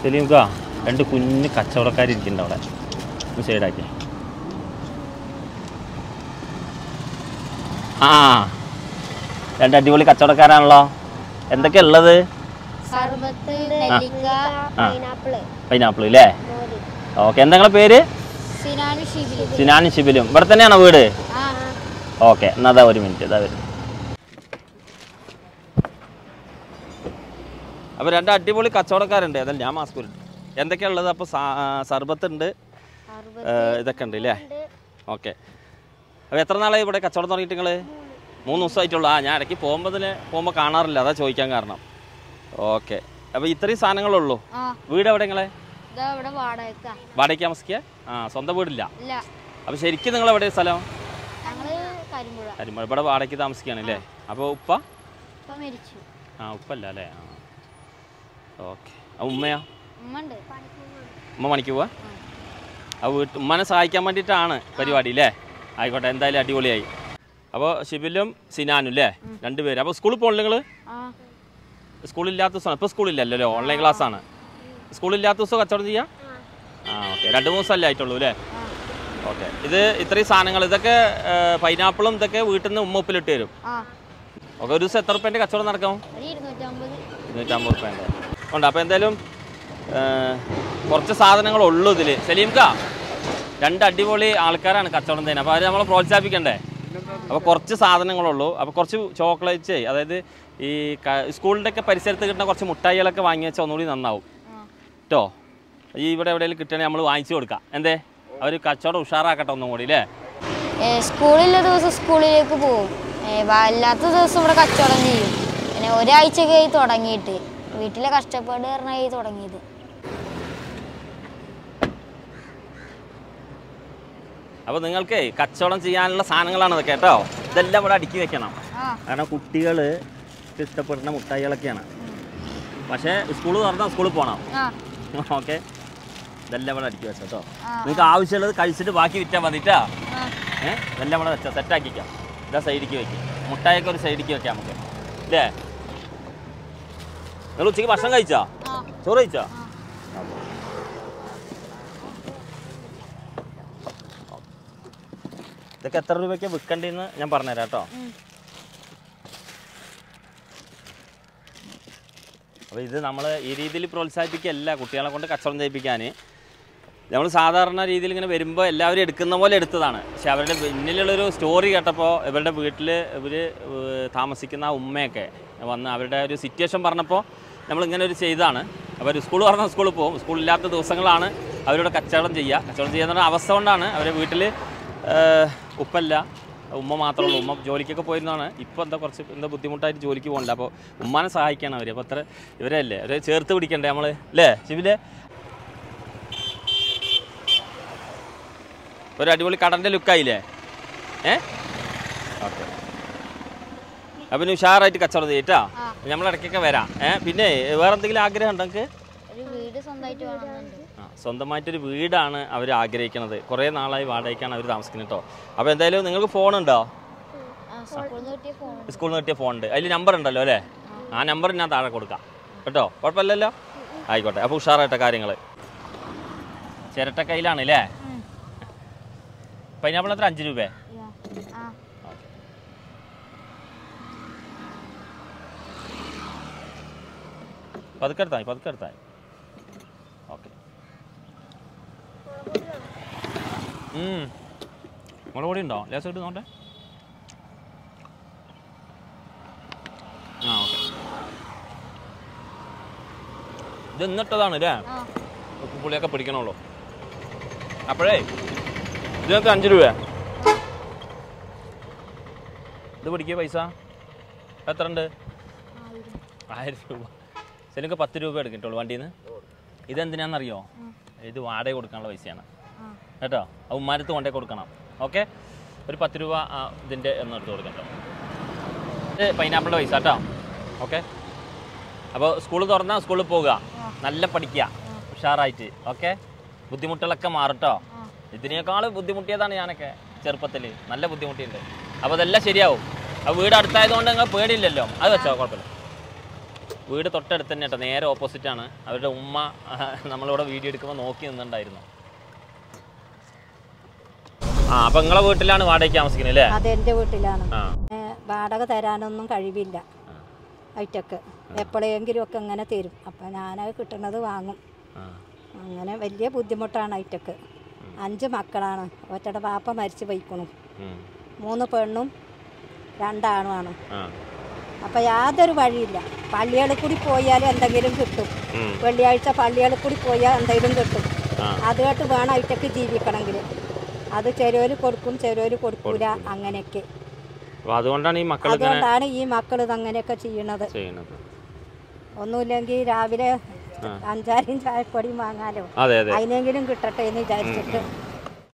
സലീംക രണ്ട് കുഞ്ഞ് കച്ചവടക്കാരിയ്ക്കുന്നുണ്ട് അവിടെ ഒന്ന് സൈഡാക്കി ആ രണ്ട് അടിപൊളി കച്ചവടക്കാരാണല്ലോ എന്തൊക്കെയാ ഉള്ളത് സർബത്ത് നെല്ലിക്ക ആ. പൈനാപ്പിള് പൈനാപ്പിൾ അല്ലേ മോര് ഓക്കെ എന്താ നിങ്ങളെ പേര് സിനാനു ഷിബിലി സിനാനും ഷിബിലും ഇവിടെ തന്നെയാണോ വീട് ആ ഓക്കെ എന്നാ അതാ ഒരു മിനിറ്റ് ഇതാ വരും അപ്പോൾ രണ്ട് അടിപൊളി കച്ചവടക്കാരുണ്ട് അതല്ല ഞാൻ മാസ്ക് ഇട്ടു എന്തൊക്കെയാ ഉള്ളത് അപ്പോൾ സർബത്ത് ഉണ്ട് ഇതൊക്കെ ഉണ്ട് അല്ലേ ഓക്കെ അപ്പോൾ എത്ര നാളായി ഇവിടെ കച്ചവടം തുടങ്ങിയിട്ട് നിങ്ങൾ മൂന്ന് ദിവസമായിട്ടുള്ളൂ ആ ഞാൻ ഇടയ്ക്ക് പോകുമ്പോൾ തന്നെ പോകുമ്പോൾ കാണാറില്ല അതാ ചോദിക്കാൻ കാരണം ഓക്കെ അപ്പോൾ ഇത്രയും സാധനങ്ങളുള്ളൂ ആ വീട് എവിടെ നിങ്ങളെ ഇതാ ഇവിടെ വാടക വാടകയ്ക്ക് താമസിക്കുക ആ സ്വന്തം വീടില്ല ഇല്ല അപ്പോൾ ശരിക്കും നിങ്ങൾ എവിടെ സ്ഥലം ഞങ്ങള് കരിമ്പുഴ കരിമ ഇവിടെ വാടകയ്ക്ക് താമസിക്കുകയാണ് അല്ലേ അപ്പോൾ ഉപ്പ ഇപ്പൊ മരിച്ചു ആ ഉപ്പല്ല അല്ലേ ആ ഓക്കെ ആ ഉമ്മയാ ഉമ്മ ഉണ്ട് ഉമ്മ പണിക്ക് പോവാ ആ വീട്ട് ഉമ്മനെ സഹായിക്കാൻ വേണ്ടിയിട്ടാണ് പരിപാടി അല്ലേ ആയിക്കോട്ടെ എന്തായാലും അടിപൊളിയായി അപ്പോൾ ഷിബിലും സിനാനും അല്ലേ രണ്ടുപേര് അപ്പോൾ സ്കൂളിൽ പോകണില്ല നിങ്ങൾ ആ സ്കൂളില്ലാത്ത ദിവസമാണ് ഇപ്പോൾ സ്കൂളില്ലല്ലോ ഓൺലൈൻ ക്ലാസ് ആണ് സ്കൂളില്ലാത്ത ദിവസം കച്ചവടം ചെയ്യാം ആ ഓക്കെ രണ്ട് മൂന്ന് ദിവസമല്ലേ ആയിട്ടുള്ളൂ അല്ലേ ആ ഓക്കെ ഇത് ഇത്രയും സാധനങ്ങൾ ഇതൊക്കെ പൈനാപ്പിളും ഇതൊക്കെ വീട്ടിൽ നിന്ന് ഉമ്മ ഉപ്പിലിട്ട് തരും ആ ഓക്കെ ഒരു ദിവസം എത്ര റുപ്യൻ്റെ കച്ചവടം നടക്കും ഒരു ഇരുന്നൂറ്റമ്പത് ഇരുന്നൂറ്റമ്പത് റുപ്യൻ്റെ ഉണ്ട് അപ്പോൾ എന്തായാലും ആ, കുറച്ച് സാധനങ്ങളുള്ളൂ ഇതിൽ സലീംക്ക രണ്ട് അടിപൊളി ആൾക്കാരാണ് കച്ചവടം ചെയ്യുന്നത് അപ്പോൾ അവർ നമ്മളെ പ്രോത്സാഹിപ്പിക്കണ്ടേ അപ്പോൾ കുറച്ച് സാധനങ്ങളുള്ളൂ അപ്പോൾ കുറച്ച് ചോക്ലേറ്റ്സ് അതായത് ഈ ക- സ്കൂളിൻ്റെ ഒക്കെ പരിസരത്ത് കിട്ടുന്ന കുറച്ച് മുട്ടായികളൊക്കെ വാങ്ങി വെച്ചാൽ ഒന്നുകൂടി നന്നാവും ആ കേട്ടോ ഈ ഇവിടെ എവിടെയെങ്കിലും കിട്ടണമെങ്കിൽ നമ്മൾ വാങ്ങിച്ചു കൊടുക്കാം എന്തേ അവർ കച്ചവടം ഉഷാറാക്കട്ടെ ഒന്നും കൂടി അല്ലേ ഏ, സ്കൂളിലെ ദിവസം സ്കൂളിലേക്ക് പോകും ഏ, വ- അല്ലാത്ത ദിവസം ഇവിടെ കച്ചവടം ചെയ്യും പിന്നെ ഒരാഴ്ചയൊക്കെ ആയി തുടങ്ങിയിട്ട് വീട്ടിലെ കഷ്ടപ്പാട് കാരണമായി തുടങ്ങിയത് അപ്പോൾ നിങ്ങൾക്ക് കച്ചവടം ചെയ്യാനുള്ള സാധനങ്ങളാണ് ഇതൊക്കെ കേട്ടോ ഇതെല്ലാം ഇവിടെ അടുക്കി വെക്കണം ആ കാരണം കുട്ടികൾ ഇഷ്ടപ്പെടുന്ന മുട്ടായികളൊക്കെയാണ് പക്ഷേ സ്കൂൾ തുറന്നാൽ സ്കൂളിൽ പോകണം ആ ഓക്കെ ഇതെല്ലാം ഇവിടെ അടുക്കി വെച്ചോ കേട്ടോ ആ. നിങ്ങൾക്ക് ആവശ്യമുള്ളത് കഴിച്ചിട്ട് ബാക്കി വിറ്റാൽ മതിട്ടാ ആ ഏഹ് ഇതെല്ലാം ഇവിടെ വെച്ചോ സെറ്റാക്കിക്കാം ഇതാ സൈഡിലേക്ക് വെക്കും മുട്ടായൊക്കെ ഒരു സൈഡിലേക്ക് വെക്കാം നമുക്ക് ഇല്ലേ നിങ്ങൾ ഉച്ചയ്ക്ക് ഭക്ഷണം കഴിച്ചോ ആ ചോറ് കഴിച്ചോ ഇതൊക്കെ എത്ര രൂപയ്ക്ക് വിൽക്കണ്ടെന്ന് ഞാൻ പറഞ്ഞുതരാം കേട്ടോ ഉം. അപ്പോൾ ഇത് നമ്മൾ ഈ രീതിയിൽ പ്രോത്സാഹിപ്പിക്കുകയല്ല കുട്ടികളെ കൊണ്ട് കച്ചവടം ചെയ്യിപ്പിക്കാൻ നമ്മൾ സാധാരണ രീതിയിൽ ഇങ്ങനെ വരുമ്പോൾ എല്ലാവരും എടുക്കുന്ന പോലെ എടുത്തതാണ് പക്ഷെ അവരുടെ പിന്നിലുള്ളൊരു സ്റ്റോറി കേട്ടപ്പോൾ ഇവരുടെ വീട്ടിൽ ഇവർ താമസിക്കുന്ന ആ ഉമ്മയൊക്കെ വന്ന് അവരുടെ ഒരു സിറ്റുവേഷൻ പറഞ്ഞപ്പോൾ നമ്മളിങ്ങനെ ഒരു ചെയ്തതാണ് അവർ സ്കൂൾ പറഞ്ഞ സ്കൂളിൽ പോകും സ്കൂളില്ലാത്ത ദിവസങ്ങളാണ് അവരുടെ കച്ചവടം ചെയ്യുക കച്ചവടം ചെയ്യുന്ന അവസ്ഥ കൊണ്ടാണ് അവരുടെ വീട്ടിൽ ഉപ്പല്ല ഉമ്മ മാത്രമേ ഉള്ളൂ ഉമ്മ ജോലിക്കൊക്കെ പോയിരുന്നതാണ് ഇപ്പോൾ എന്താ കുറച്ച് എന്താ ബുദ്ധിമുട്ടായിട്ട് ജോലിക്ക് പോകണ്ട അപ്പോൾ ഉമ്മാനെ സഹായിക്കണം അവർ അപ്പോൾ അത്ര ഇവരല്ലേ അവരെ ചേർത്ത് പിടിക്കണ്ടേ നമ്മൾ അല്ലേ ശിവിലെ ഒരു അടിപൊളി കടൻ്റെ ലുക്കായില്ലേ ഏ ഓക്കെ അപ്പം ഇനി ഉഷാറായിട്ട് കച്ചവടം ചെയ്യട്ടാ ആ. നമ്മളിടയ്ക്കൊക്കെ വരാം ഏ പിന്നെ വേറെ എന്തെങ്കിലും ആഗ്രഹം ഉണ്ടോ നിങ്ങൾക്ക് ഒരു വീട് സ്വന്തമായിട്ട് വേണമെന്നുണ്ട് ആ സ്വന്തമായിട്ടൊരു വീടാണ് അവർ ആഗ്രഹിക്കുന്നത് കുറേ നാളായി വാടകയ്ക്കാണ് അവർ താമസിക്കുന്നത് കേട്ടോ അപ്പോൾ എന്തായാലും നിങ്ങൾക്ക് ഫോണുണ്ടോ ആ സ്കൂളിൽ നിന്ന് കിട്ടിയ ഫോൺ സ്കൂളിൽ നിന്ന് കിട്ടിയ ഫോണുണ്ട് അതിൽ നമ്പർ ഉണ്ടല്ലോ അല്ലേ ആ നമ്പർ ഞാൻ താഴെ കൊടുക്കാം കേട്ടോ കുഴപ്പമില്ലല്ലോ ആയിക്കോട്ടെ അപ്പോൾ ഉഷാറായിട്ട കാര്യങ്ങൾ ചിരട്ടക്കൈയിലാണ് അല്ലേ പൈനാപ്പിൾ എത്ര അഞ്ച് രൂപ ആ പതുക്കെ എടുത്താൽ പതുക്കെ എടുത്താൽ ഓക്കെ മുളക് പൊടി ഉണ്ടോ ലേസം ഇട്ട് നോട്ടെ ആ ഓക്കെ ഇത് ഇന്നിട്ടതാണ് അല്ലേ ആ ഉപ്പും പുളിയൊക്കെ പിടിക്കണുള്ളൂ അപ്പോഴേ ഇതിനകത്ത് അഞ്ച് രൂപ ഇത് പിടിക്കുക പൈസ എത്ര ഉണ്ട് ആയിരം രൂപ ശരിക്കും പത്ത് രൂപ എടുക്കിട്ടുള്ളൂ വണ്ടിയിൽ നിന്ന് ഇതെന്തിനാണെന്നറിയോ ഇത് വാടക കൊടുക്കാനുള്ള പൈസയാണ് ആ കേട്ടോ അത് ഉമ്മാരത്ത് കൊണ്ടേ കൊടുക്കണം ഓക്കെ ഒരു പത്ത് രൂപ ആ, ഇതിൻ്റെ ഒന്ന് എടുത്ത് കൊടുക്കട്ടോ ഇത് പൈനാപ്പിളിൻ്റെ പൈസ കേട്ടോ ഓക്കെ അപ്പോൾ സ്കൂൾ തുറന്നാൽ സ്കൂളിൽ പോവുക നല്ല പഠിക്കുക ഉഷാറായിട്ട് ഓക്കെ ബുദ്ധിമുട്ടുകളൊക്കെ മാറട്ടോ ആ ഇതിനേക്കാൾ ബുദ്ധിമുട്ടിയതാണ് ഞാനൊക്കെ ചെറുപ്പത്തിൽ നല്ല ബുദ്ധിമുട്ടിയുണ്ട് അപ്പോൾ അതെല്ലാം ശരിയാവും അപ്പോൾ വീട് അടുത്തായതുകൊണ്ട് നിങ്ങൾ പേടിയില്ലല്ലോ അത് വെച്ചോ കുഴപ്പമില്ല വീട് തൊട്ടടുത്ത് തന്നെ കേട്ടോ നേരെ ഓപ്പോസിറ്റാണ് അവരുടെ ഉമ്മ ആ, നമ്മളിവിടെ വീഡിയോ എടുക്കുമ്പോൾ നോക്കി നിന്നുണ്ടായിരുന്നു ആ അപ്പം നിങ്ങളെ വീട്ടിലാണ് വാടകയ്ക്ക് താമസിക്കുന്നത് അല്ലേ അതെൻ്റെ വീട്ടിലാണ് ആ ഏ, വാടക തരാനൊന്നും കഴിവില്ല ഐറ്റക്ക് എപ്പോഴെങ്കിലും ഒക്കെ ഇങ്ങനെ തരും അപ്പം ഞാനത് കിട്ടുന്നത് വാങ്ങും ആ അങ്ങനെ വലിയ ബുദ്ധിമുട്ടാണ് ഐറ്റക്ക് അഞ്ച് മക്കളാണ് ഒറ്റയുടെ പാപ്പ മരിച്ചു പോയിക്കണു ഉം. മൂന്ന് പെണ്ണും രണ്ടാണുമാണ് ആ അപ്പം യാതൊരു വഴിയില്ല പള്ളികളിൽ കൂടി പോയാൽ എന്തെങ്കിലും കിട്ടും ഉം. വെള്ളിയാഴ്ച പള്ളികളിൽ കൂടി പോയാൽ എന്തെങ്കിലും കിട്ടും ആ. അതുമായിട്ട് വേണം ഐറ്റക്ക് ജീവിക്കണമെങ്കിൽ അത് ചെരോര് കൊടുക്കും ചെരോര് കൊടുക്കൂല അങ്ങനെയൊക്കെ അപ്പോൾ അതുകൊണ്ടാണ് ഈ മക്കൾ ഇങ്ങനെ അതുകൊണ്ടാണ് ഈ മക്കൾ ഇതങ്ങനെയൊക്കെ ചെയ്യണത് ചെയ്യുന്നത് ഒന്നുമില്ലെങ്കിൽ രാവിലെ അഞ്ചാരും ചായപ്പൊടിയും വാങ്ങാലോ അതെ അതെ അതിനെങ്കിലും കിട്ടട്ടെ എന്ന് വിചാരിച്ചിട്ട്